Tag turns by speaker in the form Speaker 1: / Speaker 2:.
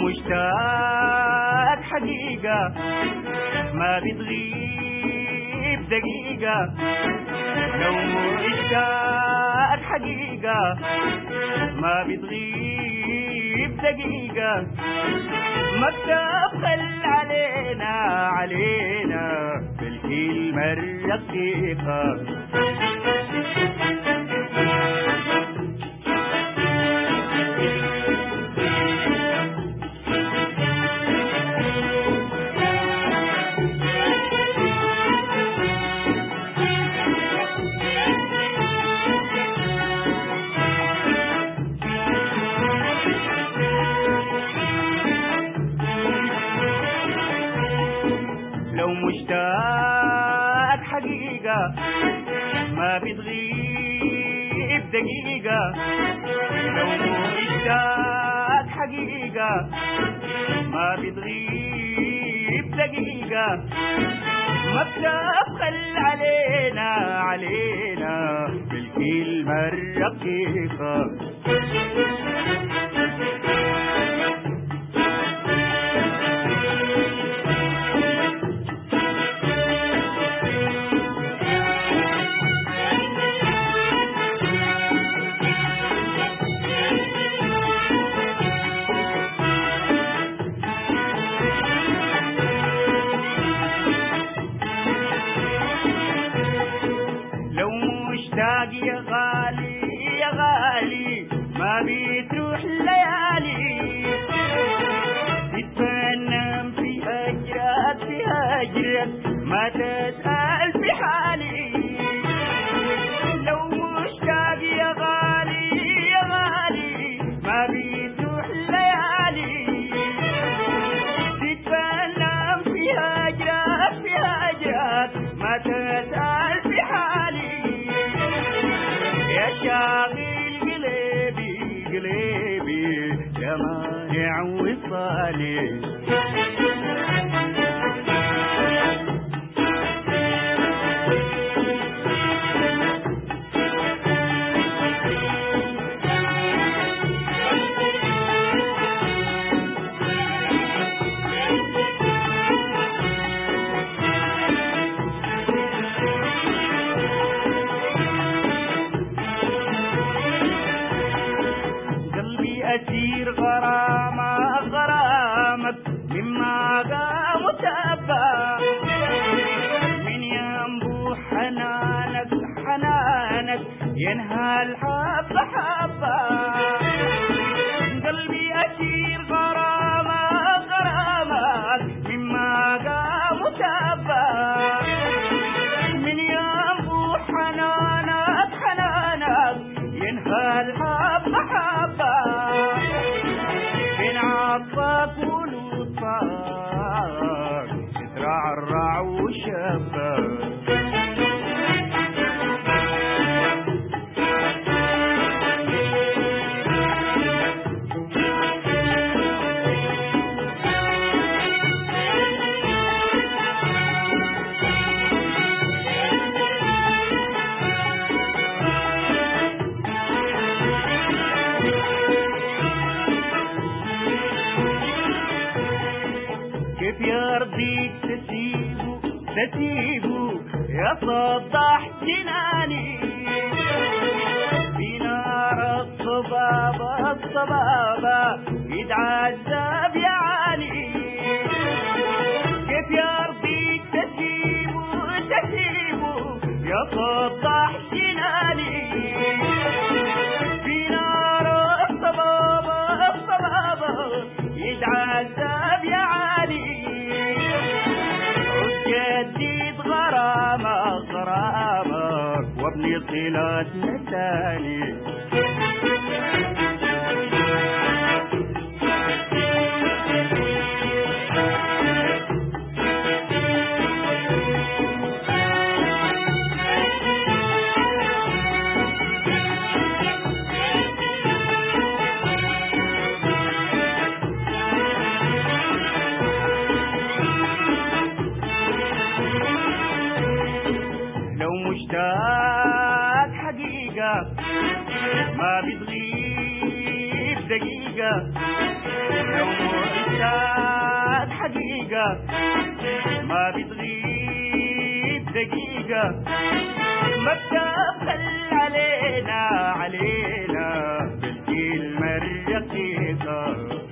Speaker 1: مشتاق حقيقة ما بتغيب دقيقة لو مشتاق حقيقة ما بتغيب دقيقة ما بتبخل علينا علينا بالكلمة الرقيقة لو مشتاق حقيقة ما بتغيب دقيقة لو مشتاق حقيقة ما بتغيب دقيقة ما بتبخل علينا علينا بالكلمة الرقيقة لو مشتاق يا غالي يا غالي ما بتروح ليالي تتفنن في هجرك في هجرك ما تسأل في حالي لو مشتاق يا غالي يا غالي ما بتروح ليالي تتفنن في هجرك في هجرك ما تسأل في حالي يا شاغل قلبي قلبي يا مانع وصالي قلبي أسير غرامة غرامك مما قام تأبى من ينبوح حنانك حنانك ينهى الحب حبة قلبي أسير غرامة غرامك مما قام تأبى من ينبوح حنانك حنانك ينهى الحب حبة بين عطفك ولطفك تترعرع وشبك كيف يرضيك تسيبه تسيبه يا صدح جناني في نار الصبابة الصبابة يتعذب يا علي كيف يرضيك تسيبه تسيبه يا صدح جناني في نار الصبابة الصبابة يتعذب يا علي جديد غرامة غرامة وابني صلات نساني لو مشتاق حقيقة ما بتغيب دقيقة لو مشتاق حقيقة ما بتغيب دقيقة ما بتبخل علينا علينا بالكلمة الرقيقة